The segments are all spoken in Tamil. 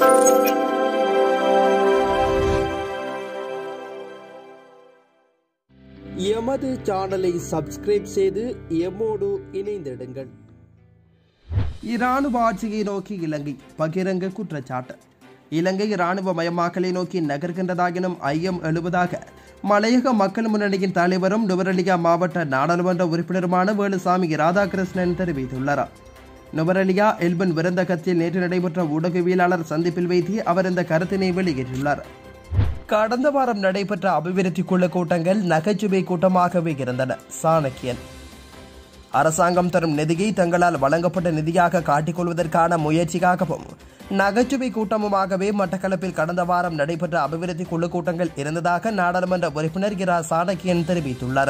எமது சேனலை சப்ஸ்கிரைப் செய்து எம்மோடு இணைந்திடுங்கள் இராணுவ ஆட்சியை நோக்கி இலங்கை பகிரங்க குற்றச்சாட்டு இலங்கை இராணுவ மயமாக்கலை நோக்கி நகர்கின்றதாகினும் ஐயம் எழுவதாக மலையக மக்கள் முன்னணியின் தலைவரும் நுவரெலியா மாவட்ட நாடாளுமன்ற உறுப்பினருமான வேலுசாமி ராதாகிருஷ்ணன் தெரிவித்துள்ளார் நுவரெலியா எல்பன் விருந்தகத்தில் நேற்று நடைபெற்ற ஊடகவியலாளர் சந்திப்பில் வைத்து அவர் இந்த கருத்தினை வெளியிட்டுள்ளார் கடந்த வாரம் நடைபெற்ற அபிவிருத்தி குழு கூட்டங்கள் நகைச்சுவை கூட்டமாகவே இருந்தன சாணக்கியன் அரசாங்கம் தரும் நிதியை தங்களால் வழங்கப்பட்ட நிதியாக காட்டிக்கொள்வதற்கான முயற்சியாகவும் நகைச்சுவை கூட்டமுமாகவே மட்டக்களப்பில் கடந்த வாரம் நடைபெற்ற அபிவிருத்தி குழு கூட்டங்கள் இருந்ததாக நாடாளுமன்ற உறுப்பினர் இரா சாணக்கியன் தெரிவித்துள்ளார்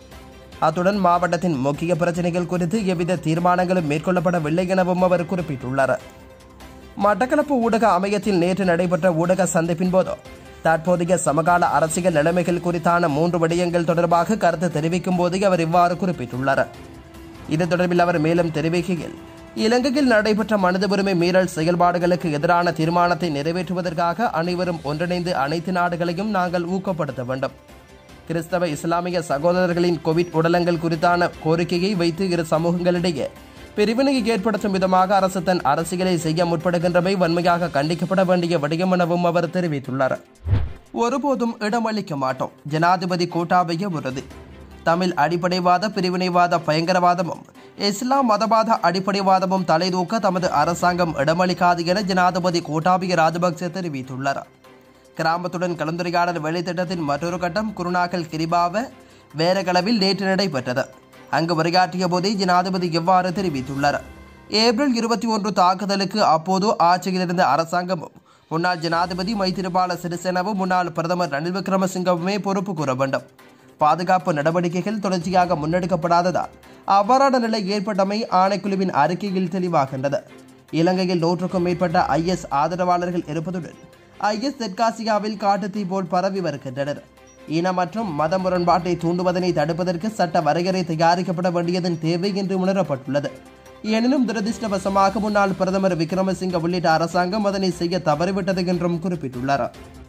அத்துடன் மாவட்டத்தின் முக்கிய பிரச்சனைகள் குறித்து எவ்வித தீர்மானங்களும் மேற்கொள்ளப்படவில்லை எனவும் அவர் குறிப்பிட்டுள்ளார் மட்டக்களப்பு ஊடக அமையத்தில் நேற்று நடைபெற்ற ஊடக சந்திப்பின் போது தற்போதைய சமகால அரசியல் நிலைமைகள் குறித்தான மூன்று விடயங்கள் தொடர்பாக கருத்து தெரிவிக்கும் போது அவர் இவ்வாறு குறிப்பிட்டுள்ளார் இது தொடர்பில் அவர் மேலும் தெரிவிக்கையில் இலங்கையில் நடைபெற்ற மனித உரிமை மீறல் செயல்பாடுகளுக்கு எதிரான தீர்மானத்தை நிறைவேற்றுவதற்காக அனைவரும் ஒன்றிணைந்து அனைத்து நாடுகளையும் நாங்கள் ஊக்கப்படுத்த வேண்டும் கிறிஸ்தவ இஸ்லாமிய சகோதரர்களின் கோவிட் உடலங்கள் குறித்தான கோரிக்கையை வைத்து இரு சமூகங்களிடையே பிரிவினையை ஏற்படுத்தும் விதமாக அரசு தன் அரசியலை செய்ய முற்படுகின்றமை வன்மையாக கண்டிக்கப்பட வேண்டிய விடயம் எனவும் அவர் தெரிவித்துள்ளார் ஒருபோதும் இடமளிக்க மாட்டோம் ஜனாதிபதி கோட்டாபய உறுதி தமிழ் அடிப்படைவாத பிரிவினைவாத பயங்கரவாதமும் இஸ்லாம் மதவாத அடிப்படைவாதமும் தலைதூக்க தமது அரசாங்கம் இடமளிக்காது என ஜனாதிபதி கோட்டாபய ராஜபக்சே தெரிவித்துள்ளார் கிராமத்துடன் கலந்துரையாடல் வேலைத்திட்டத்தின் மற்றொரு கட்டம் குருநாகல் கிரிபாவ வேரகளவில் நேற்று நடைபெற்றது அங்கு உரையாற்றிய போதே ஜனாதிபதி இவ்வாறு தெரிவித்துள்ளார் ஏப்ரல் இருபத்தி ஒன்று தாக்குதலுக்கு அப்போது ஆட்சியில் இருந்த அரசாங்கமும் முன்னாள் ஜனாதிபதி மைத்திரிபால சிறிசேனவும் முன்னாள் பிரதமர் ரணில் விக்ரமசிங்கவுமே பொறுப்பு கூற வேண்டும் பாதுகாப்பு நடவடிக்கைகள் தொடர்ச்சியாக முன்னெடுக்கப்படாததால் அவ்வாறான நிலை ஏற்பட்டமை ஆணைக்குழுவின் அறிக்கையில் தெளிவாகின்றது இலங்கையில் நூற்றுக்கும் மேற்பட்ட ஐஎஸ் ஆதரவாளர்கள் இருப்பதுடன் ஐஎஸ் தெற்காசியாவில் காட்டுத்தீ போல் பரவி வருகின்றனர் இன மற்றும் மத முரண்பாட்டை தூண்டுவதனை தடுப்பதற்கு சட்ட வரையறை தயாரிக்கப்பட வேண்டியதன் தேவை என்று உணரப்பட்டுள்ளது எனினும் துரதிருஷ்டவசமாக முன்னாள் பிரதமர் விக்ரமசிங்க உள்ளிட்ட அரசாங்கம் அதனை செய்ய தவறிவிட்டது என்றும் குறிப்பிட்டுள்ளார்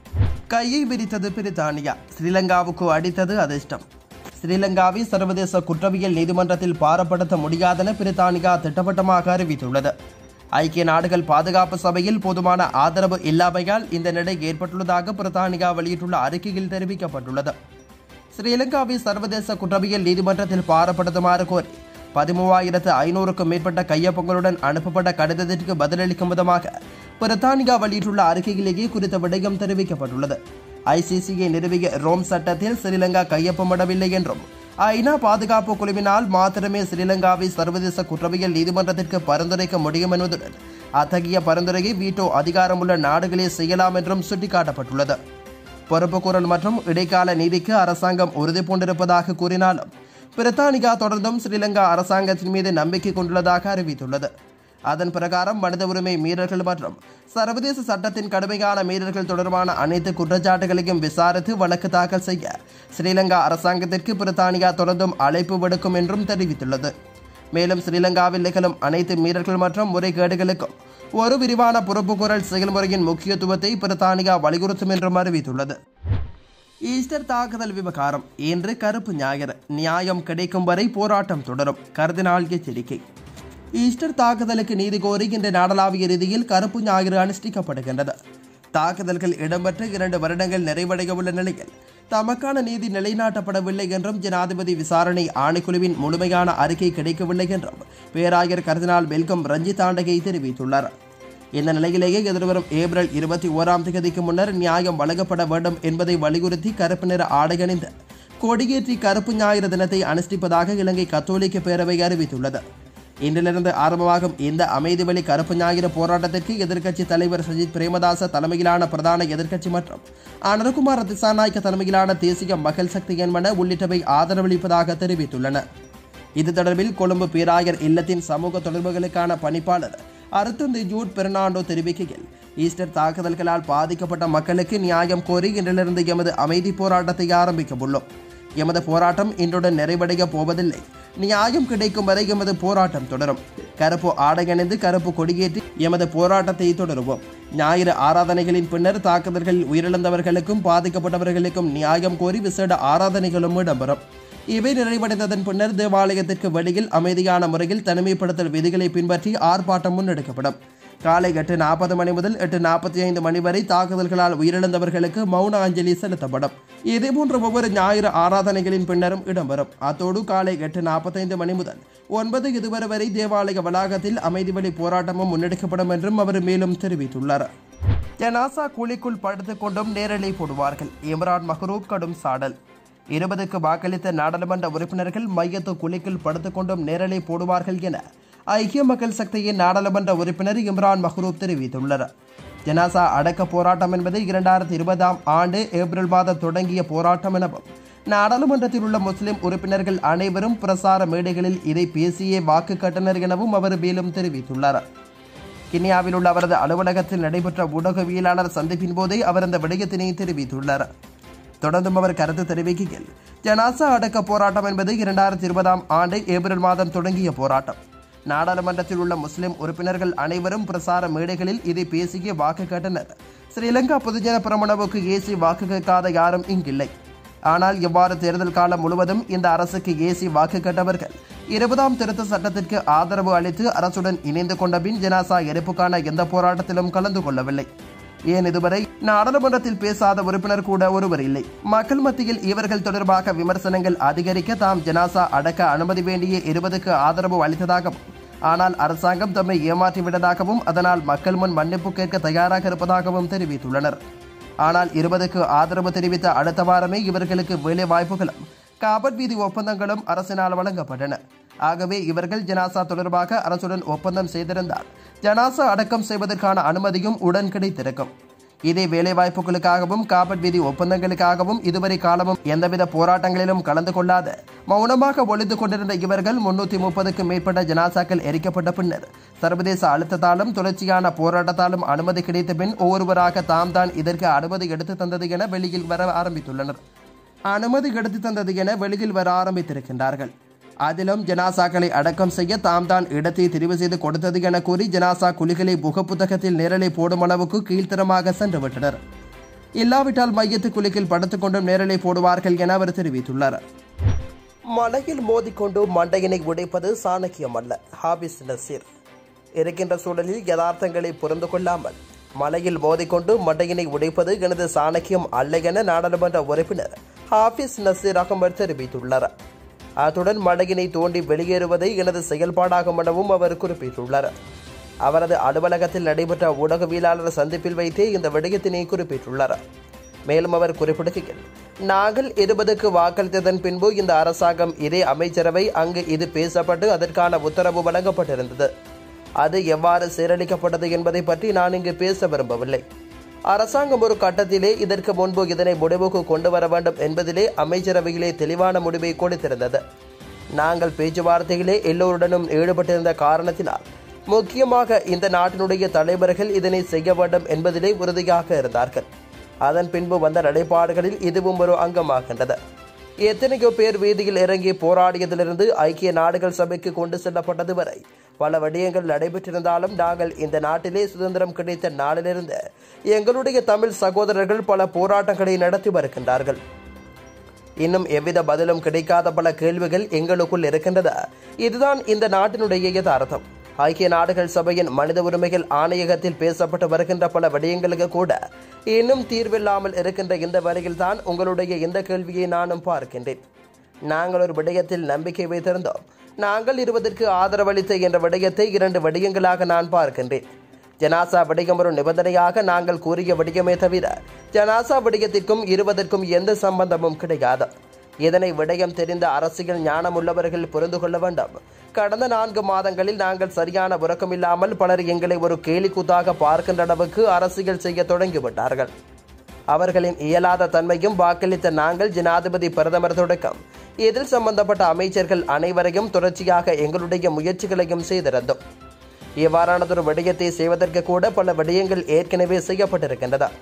கையை விரித்தது பிரித்தானியா ஸ்ரீலங்காவுக்கு அடித்தது அதிர்ஷ்டம் ஸ்ரீலங்காவை சர்வதேச குற்றவியல் நீதிமன்றத்தில் பாரப்படுத்த முடியாதென பிரித்தானியா திட்டவட்டமாக அறிவித்துள்ளது ஐக்கிய நாடுகள் பாதுகாப்பு சபையில் போதுமான ஆதரவு இல்லாமையால் இந்த நிலை ஏற்பட்டுள்ளதாக பிரித்தானியா வெளியிட்டுள்ள அறிக்கையில் தெரிவிக்கப்பட்டுள்ளது ஸ்ரீலங்காவை சர்வதேச குற்றவியல் நீதிமன்றத்தில் பாரப்படுத்துமாறு கோரி பதிமூவாயிரத்து ஐநூறுக்கும் மேற்பட்ட கையொப்பங்களுடன் அனுப்பப்பட்ட கடிதத்திற்கு பதிலளிக்கும் விதமாக பிரித்தானியா வெளியிட்டுள்ள அறிக்கையிலேயே குறித்த விடயம் தெரிவிக்கப்பட்டுள்ளது ஐசிசியை நிறுவிய ரோம் சட்டத்தில் ஸ்ரீலங்கா கையொப்பமிடவில்லை என்றும் ஐநா பாதுகாப்பு குழுவினால் மாத்திரமே ஸ்ரீலங்காவை சர்வதேச குற்றவியல் நீதிமன்றத்திற்கு பரிந்துரைக்க முடியும் என்பதுடன் அத்தகைய பரிந்துரையை வீட்டோ அதிகாரமுள்ள நாடுகளே செய்யலாம் என்றும் சுட்டிக்காட்டப்பட்டுள்ளது பொறுப்புக்கூறல் மற்றும் இடைக்கால நீதிக்கு அரசாங்கம் உறுதி பூண்டிருப்பதாக கூறினாலும் பிரித்தானியா தொடர்ந்தும் ஸ்ரீலங்கா அரசாங்கத்தின் மீது நம்பிக்கை கொண்டுள்ளதாக அறிவித்துள்ளது அதன் பிரகாரம் மனித உரிமை மீறல்கள் மற்றும் சர்வதேச சட்டத்தின் கடுமையான மீறல்கள் தொடர்பான அனைத்து குற்றச்சாட்டுகளையும் விசாரித்து வழக்கு தாக்கல் செய்ய ஸ்ரீலங்கா அரசாங்கத்திற்கு பிரித்தானியா தொடர்ந்தும் அழைப்பு விடுக்கும் என்றும் தெரிவித்துள்ளது மேலும் ஸ்ரீலங்காவில் நிகழும் அனைத்து மீறல்கள் மற்றும் முறைகேடுகளுக்கும் ஒரு விரிவான பொறுப்புக்கூறல் செயல்முறையின் முக்கியத்துவத்தை பிரித்தானியா வலியுறுத்தும் என்றும் அறிவித்துள்ளது ஈஸ்டர் தாக்குதல் விவகாரம் இன்று கருப்பு ஞாயிறு நியாயம் கிடைக்கும் வரை போராட்டம் தொடரும் கர்தினால் எச்சரிக்கை ஈஸ்டர் தாக்குதலுக்கு நீதி கோரி இன்று நாடளாவிய ரீதியில் கருப்பு ஞாயிறு அனுஷ்டிக்கப்படுகின்றது தாக்குதல்கள் இடம்பெற்று இரண்டு வருடங்கள் நிறைவடைய உள்ள நிலையில் தமக்கான நீதி நிலைநாட்டப்படவில்லை என்றும் ஜனாதிபதி விசாரணை ஆணைக்குழுவின் முழுமையான அறிக்கை கிடைக்கவில்லை என்றும் பேராயர் கர்தினால் வெல்கம் ரஞ்சித் ஆண்டகை தெரிவித்துள்ளார் இந்த நிலையிலேயே எதிர்வரும் ஏப்ரல் இருபத்தி ஓராம் தேதிக்கு முன்னர் நியாயம் வழங்கப்பட வேண்டும் என்பதை வலியுறுத்தி கருப்பு நிற ஆடை அணிந்து கொடியேற்றி கருப்பு ஞாயிறு தினத்தை அனுஷ்டிப்பதாக இலங்கை கத்தோலிக்க பேரவை அறிவித்துள்ளது இன்றிலிருந்து ஆரம்பமாகும் இந்த அமைதி வழி கருப்பு ஞாயிறு போராட்டத்திற்கு எதிர்க்கட்சி தலைவர் சஜித் பிரேமதாச தலைமையிலான பிரதான எதிர்க்கட்சி மற்றும் அனந்தகுமார் திசாநாயக்க தலைமையிலான தேசிய மக்கள் சக்தி என்பன உள்ளிட்டவை ஆதரவளிப்பதாக தெரிவித்துள்ளன இது தொடர்பில் கொழும்பு பேராயர் இல்லத்தின் சமூக தொடர்புகளுக்கான பணிப்பாளர் அருத்தந்தி ஜூட் பெர்னாண்டோ தெரிவிக்கையில் ஈஸ்டர் தாக்குதல்களால் பாதிக்கப்பட்ட மக்களுக்கு நியாயம் கோரி இன்றிலிருந்து எமது அமைதி போராட்டத்தை ஆரம்பிக்க உள்ளோம் எமது போராட்டம் இன்றுடன் நிறைவடைய போவதில்லை நியாயம் கிடைக்கும் வரை எமது போராட்டம் தொடரும் கருப்பு ஆடை அணிந்து கருப்பு கொடியேற்றி எமது போராட்டத்தை தொடருவோம் ஞாயிறு ஆராதனைகளின் பின்னர் தாக்குதல்களில் உயிரிழந்தவர்களுக்கும் பாதிக்கப்பட்டவர்களுக்கும் நியாயம் கோரி விசேட ஆராதனைகளும் இடம்பெறும் இவை நிறைவடைந்ததன் பின்னர் தேவாலயத்திற்கு வெளியில் அமைதியான முறையில் தனிமைப்படுத்தல் விதிகளை பின்பற்றி ஆர்ப்பாட்டம் முன்னெடுக்கப்படும் காலை எட்டு நாற்பது மணி முதல் எட்டு நாற்பத்தி ஐந்து மணி வரை தாக்குதல்களால் உயிரிழந்தவர்களுக்கு மௌன அஞ்சலி செலுத்தப்படும் இதேபோன்ற ஒவ்வொரு ஞாயிறு ஆராதனைகளின் பின்னரும் இடம்பெறும் அத்தோடு காலை எட்டு நாற்பத்தைந்து மணி முதல் ஒன்பது இதுவரை வரை தேவாலய வளாகத்தில் அமைதி வழி போராட்டமும் முன்னெடுக்கப்படும் என்றும் அவர் மேலும் தெரிவித்துள்ளார் ஜனாசா குழிக்குள் படுத்துக் கொண்டும் நேரலை போடுவார்கள் இம்ரான் மஹரூப் கடும் சாடல் இருபதுக்கு வாக்களித்த நாடாளுமன்ற உறுப்பினர்கள் மையத்து குழிக்குள் படுத்துக் கொண்டும் நேரலை போடுவார்கள் என ஐக்கிய மக்கள் சக்தியின் நாடாளுமன்ற உறுப்பினர் இம்ரான் மஹ்ரூப் தெரிவித்துள்ளார் ஜனாசா அடக்க போராட்டம் என்பது இரண்டாயிரத்தி இருபதாம் ஆண்டு ஏப்ரல் மாதம் தொடங்கிய போராட்டம் எனவும் நாடாளுமன்றத்தில் உள்ள முஸ்லிம் உறுப்பினர்கள் அனைவரும் பிரசார மேடைகளில் இதை பேசியே வாக்கு கட்டணர் எனவும் அவர் மேலும் தெரிவித்துள்ளார் கினியாவில் உள்ள அவரது அலுவலகத்தில் நடைபெற்ற ஊடகவியலாளர் சந்திப்பின் போதே அவர் அந்த விடயத்தினை தெரிவித்துள்ளார் தொடர்ந்தும் அவர் கருத்து தெரிவிக்கையில் ஜனாசா அடக்க போராட்டம் என்பது இரண்டாயிரத்தி இருபதாம் ஆண்டு ஏப்ரல் மாதம் தொடங்கிய போராட்டம் நாடாளுமன்றத்தில் உள்ள முஸ்லிம் உறுப்பினர்கள் அனைவரும் பிரசார மேடைகளில் இதை பேசிய வாக்கு கேட்டனர் ஸ்ரீலங்கா பொதுஜன பிரமணவுக்கு ஏசி வாக்கு கேட்காத யாரும் இங்கில்லை ஆனால் இவ்வாறு தேர்தல் காலம் முழுவதும் இந்த அரசுக்கு ஏசி வாக்கு கேட்டவர்கள் இருபதாம் திருத்த சட்டத்திற்கு ஆதரவு அளித்து அரசுடன் இணைந்து கொண்ட பின் ஜனாசா எரிப்புக்கான எந்த போராட்டத்திலும் கலந்து கொள்ளவில்லை ஏன் இதுவரை நாடாளுமன்றத்தில் பேசாத உறுப்பினர் கூட ஒருவர் இல்லை மக்கள் மத்தியில் இவர்கள் தொடர்பாக விமர்சனங்கள் அதிகரிக்க தாம் ஜனாசா அடக்க அனுமதி வேண்டிய இருபதுக்கு ஆதரவு அளித்ததாகவும் ஆனால் அரசாங்கம் தம்மை ஏமாற்றிவிட்டதாகவும் அதனால் மக்கள் முன் மன்னிப்பு கேட்க தயாராக இருப்பதாகவும் தெரிவித்துள்ளனர் ஆனால் இருபதுக்கு ஆதரவு தெரிவித்த அடுத்த வாரமே இவர்களுக்கு வேலை வாய்ப்புகளும் காபட் வீதி ஒப்பந்தங்களும் அரசினால் வழங்கப்பட்டன ஆகவே இவர்கள் ஜனாசா தொடர்பாக அரசுடன் ஒப்பந்தம் செய்திருந்தால் ஜனாசா அடக்கம் செய்வதற்கான அனுமதியும் உடன் கிடைத்திருக்கும் இதே வேலைவாய்ப்புகளுக்காகவும் காபட் வீதி ஒப்பந்தங்களுக்காகவும் இதுவரை காலமும் எந்தவித போராட்டங்களிலும் கலந்து கொள்ளாத மௌனமாக ஒழித்து கொண்டிருந்த இவர்கள் முன்னூத்தி முப்பதுக்கு மேற்பட்ட ஜனாசாக்கள் எரிக்கப்பட்ட பின்னர் சர்வதேச அழுத்தத்தாலும் தொடர்ச்சியான போராட்டத்தாலும் அனுமதி கிடைத்த பின் ஒவ்வொருவராக தாம் தான் இதற்கு அனுமதி எடுத்து தந்தது என வெளியில் வர ஆரம்பித்துள்ளனர் அனுமதி எடுத்து தந்தது என வெளியில் வர ஆரம்பித்திருக்கின்றார்கள் அதிலும் ஜனாசாக்களை அடக்கம் செய்ய தாம் தான் இடத்தை தெரிவு செய்து கொடுத்தது என கூறி ஜனாசா குழிகளை புகப்புத்தகத்தில் நேரலை போடும் அளவுக்கு கீழ்த்தரமாக சென்று விட்டனர் இல்லாவிட்டால் மையத்து குழிக்கில் படுத்துக் கொண்டும் நேரலை போடுவார்கள் என அவர் தெரிவித்துள்ளார் மலையில் மோதிக்கொண்டு மண்டையினை உடைப்பது சாணக்கியம் அல்ல ஹாபிஸ் நசீர் இருக்கின்ற சூழலில் யதார்த்தங்களை புரிந்து கொள்ளாமல் மலையில் மோதிக்கொண்டு மண்டையினை உடைப்பது எனது சாணக்கியம் அல்ல என நாடாளுமன்ற உறுப்பினர் ஹாபிஸ் நசீர் அகமது தெரிவித்துள்ளார் அத்துடன் மடையினை தோண்டி வெளியேறுவதை எனது செயல்பாடாகும் எனவும் அவர் குறிப்பிட்டுள்ளார் அவரது அலுவலகத்தில் நடைபெற்ற ஊடகவியலாளர் சந்திப்பில் வைத்தே இந்த விடயத்தினை குறிப்பிட்டுள்ளார் மேலும் அவர் குறிப்பிடுகையில் நாங்கள் இருபதுக்கு வாக்களித்ததன் பின்பு இந்த அரசாங்கம் இதே அமைச்சரவை அங்கு இது பேசப்பட்டு அதற்கான உத்தரவு வழங்கப்பட்டிருந்தது அது எவ்வாறு சீரழிக்கப்பட்டது என்பதை பற்றி நான் இங்கு பேச விரும்பவில்லை அரசாங்கம் ஒரு கட்டத்திலே இதற்கு முன்பு இதனை முடிவுக்கு கொண்டு வர வேண்டும் என்பதிலே அமைச்சரவையிலே தெளிவான முடிவை கொடுத்திருந்தது நாங்கள் பேச்சுவார்த்தையிலே எல்லோருடனும் ஈடுபட்டிருந்த காரணத்தினால் முக்கியமாக இந்த நாட்டினுடைய தலைவர்கள் இதனை செய்ய வேண்டும் என்பதிலே உறுதியாக இருந்தார்கள் அதன் பின்பு வந்த நடைபாடுகளில் இதுவும் ஒரு அங்கமாகின்றது எத்தனையோ பேர் வீதியில் இறங்கி போராடியதிலிருந்து ஐக்கிய நாடுகள் சபைக்கு கொண்டு செல்லப்பட்டது வரை பல விடயங்கள் நடைபெற்றிருந்தாலும் நாங்கள் இந்த நாட்டிலே சுதந்திரம் கிடைத்த நாளிலிருந்து எங்களுடைய தமிழ் சகோதரர்கள் பல போராட்டங்களை நடத்தி வருகின்றார்கள் இன்னும் எவ்வித பதிலும் கிடைக்காத பல கேள்விகள் எங்களுக்குள் இருக்கின்றன இதுதான் இந்த நாட்டினுடைய யதார்த்தம் ஐக்கிய நாடுகள் சபையின் மனித உரிமைகள் ஆணையகத்தில் பேசப்பட்டு வருகின்ற பல விடயங்களுக்கு கூட இன்னும் தீர்வில்லாமல் இருக்கின்ற இந்த வரையில் தான் உங்களுடைய இந்த கேள்வியை நானும் பார்க்கின்றேன் நாங்கள் ஒரு விடயத்தில் நம்பிக்கை வைத்திருந்தோம் நாங்கள் இருபதற்கு ஆதரவளித்த என்ற விடயத்தை இரண்டு விடயங்களாக நான் பார்க்கின்றேன் ஜனாசா விடயம் ஒரு நிபந்தனையாக நாங்கள் கூறிய விடயமே தவிர ஜனாசா விடயத்திற்கும் இருபதற்கும் எந்த சம்பந்தமும் கிடையாது இதனை விடயம் தெரிந்த அரசியல் ஞானம் உள்ளவர்கள் புரிந்து கொள்ள வேண்டும் கடந்த நான்கு மாதங்களில் நாங்கள் சரியான உறக்கமில்லாமல் பலர் எங்களை ஒரு கேலிக்கூத்தாக பார்க்கின்ற அளவுக்கு அரசியல் செய்ய தொடங்கிவிட்டார்கள் அவர்களின் இயலாத தன்மையும் வாக்களித்த நாங்கள் ஜனாதிபதி பிரதமர் தொடக்கம் இதில் சம்பந்தப்பட்ட அமைச்சர்கள் அனைவரையும் தொடர்ச்சியாக எங்களுடைய முயற்சிகளையும் செய்திருந்தோம் இவ்வாறானதொரு விடயத்தை செய்வதற்கு கூட பல விடயங்கள் ஏற்கனவே செய்யப்பட்டிருக்கின்றன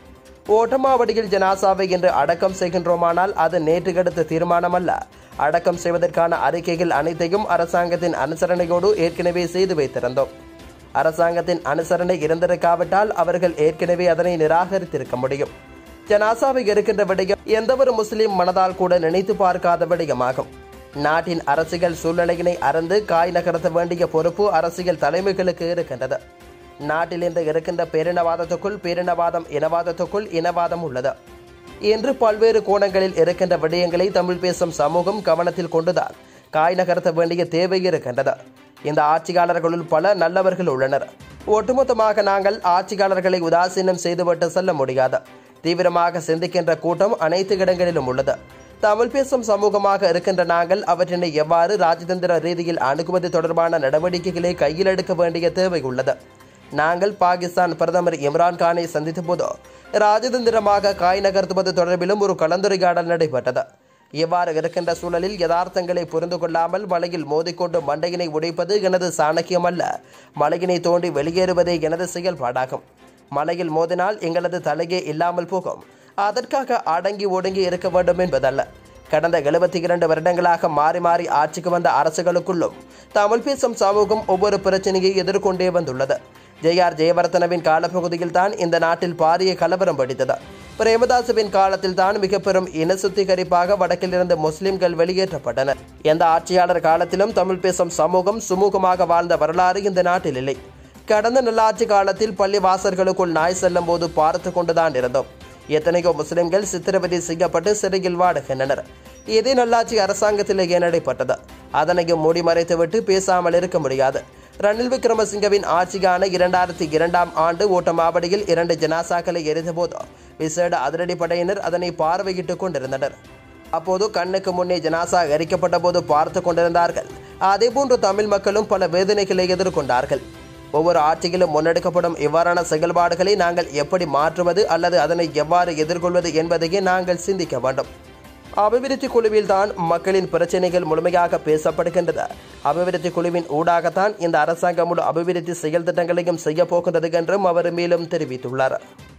ஓட்டமாவடியில் ஜனாசாவை இன்று அடக்கம் செய்கின்றோமானால் அது நேற்று எடுத்த தீர்மானம் அல்ல அடக்கம் செய்வதற்கான அறிக்கைகள் அனைத்தையும் அரசாங்கத்தின் அனுசரணையோடு ஏற்கனவே செய்து வைத்திருந்தோம் அரசாங்கத்தின் அனுசரணை இருந்திருக்காவிட்டால் அவர்கள் ஏற்கனவே அதனை நிராகரித்திருக்க முடியும் ஜனாசாவை இருக்கின்ற விடயம் எந்தவொரு முஸ்லிம் மனதால் கூட நினைத்து பார்க்காத விடயமாகும் நாட்டின் அரசியல் சூழ்நிலையினை அறந்து காய் நகர்த்த வேண்டிய பொறுப்பு அரசியல் தலைமைகளுக்கு இருக்கின்றது நாட்டில் இன்று இருக்கின்ற பேரினவாதத்துக்குள் பேரினவாதம் இனவாதத்துக்குள் இனவாதம் உள்ளது இன்று பல்வேறு கோணங்களில் இருக்கின்ற விடயங்களை தமிழ் பேசும் சமூகம் கவனத்தில் கொண்டுதான் காய் நகர்த்த வேண்டிய தேவை இருக்கின்றது இந்த ஆட்சியாளர்களுள் பல நல்லவர்கள் உள்ளனர் ஒட்டுமொத்தமாக நாங்கள் ஆட்சியாளர்களை உதாசீனம் செய்துவிட்டு செல்ல முடியாது தீவிரமாக சிந்திக்கின்ற கூட்டம் அனைத்து இடங்களிலும் உள்ளது தமிழ் பேசும் சமூகமாக இருக்கின்ற நாங்கள் அவற்றினை எவ்வாறு ராஜதந்திர ரீதியில் அணுகுவது தொடர்பான நடவடிக்கைகளை கையில் எடுக்க வேண்டிய தேவை உள்ளது நாங்கள் பாகிஸ்தான் பிரதமர் இம்ரான் கானை சந்தித்த போது ராஜதந்திரமாக காய் நகர்த்துவது தொடர்பிலும் ஒரு கலந்துரையாடல் நடைபெற்றது இவ்வாறு இருக்கின்ற சூழலில் யதார்த்தங்களை புரிந்து கொள்ளாமல் மலையில் மோதிக்கொண்டு மண்டையினை உடைப்பது எனது சாணக்கியம் அல்ல மலையினை தோண்டி வெளியேறுவதே எனது செயல்பாடாகும் மலையில் மோதினால் எங்களது தலையே இல்லாமல் போகும் அதற்காக அடங்கி ஒடுங்கி இருக்க வேண்டும் என்பதல்ல கடந்த எழுபத்தி இரண்டு வருடங்களாக மாறி மாறி ஆட்சிக்கு வந்த அரசுகளுக்குள்ளும் தமிழ் பேசும் சமூகம் ஒவ்வொரு பிரச்சனையை எதிர்கொண்டே வந்துள்ளது ஜே ஆர் ஜெயவர்தனவின் காலப்பகுதியில் தான் இந்த நாட்டில் பாரிய கலவரம் வெடித்தது பிரேமதாசுவின் காலத்தில் தான் மிக பெரும் இன சுத்திகரிப்பாக வடக்கிலிருந்து முஸ்லிம்கள் வெளியேற்றப்பட்டனர் எந்த ஆட்சியாளர் காலத்திலும் தமிழ் பேசும் சமூகம் சுமூகமாக வாழ்ந்த வரலாறு இந்த நாட்டில் இல்லை கடந்த நல்லாட்சி காலத்தில் பள்ளி வாசல்களுக்குள் நாய் செல்லும் போது பார்த்து கொண்டுதான் இருந்தோம் எத்தனையோ முஸ்லிம்கள் சித்திரவதை செய்யப்பட்டு சிறையில் வாடுகின்றனர் இதே நல்லாட்சி அரசாங்கத்திலேயே நடைபெற்றது அதனையும் மூடி மறைத்துவிட்டு பேசாமல் இருக்க முடியாது ரணில் விக்ரமசிங்கவின் ஆட்சியான இரண்டாயிரத்தி இரண்டாம் ஆண்டு ஓட்டமாவடியில் இரண்டு ஜனாசாக்களை எரிந்தபோது விசேட அதிரடிப்படையினர் அதனை பார்வையிட்டுக் கொண்டிருந்தனர் அப்போது கண்ணுக்கு முன்னே ஜனாசா எரிக்கப்பட்ட போது பார்த்து கொண்டிருந்தார்கள் அதேபோன்று தமிழ் மக்களும் பல வேதனைகளை எதிர்கொண்டார்கள் ஒவ்வொரு ஆட்சியிலும் முன்னெடுக்கப்படும் இவ்வாறான செயல்பாடுகளை நாங்கள் எப்படி மாற்றுவது அல்லது அதனை எவ்வாறு எதிர்கொள்வது என்பதையே நாங்கள் சிந்திக்க வேண்டும் அபிவிருத்தி குழுவில் தான் மக்களின் பிரச்சனைகள் முழுமையாக பேசப்படுகின்றது அபிவிருத்தி குழுவின் ஊடாகத்தான் இந்த அரசாங்கம் முழு அபிவிருத்தி செயல் திட்டங்களையும் செய்ய போகின்றது என்றும் அவர் மேலும் தெரிவித்துள்ளார்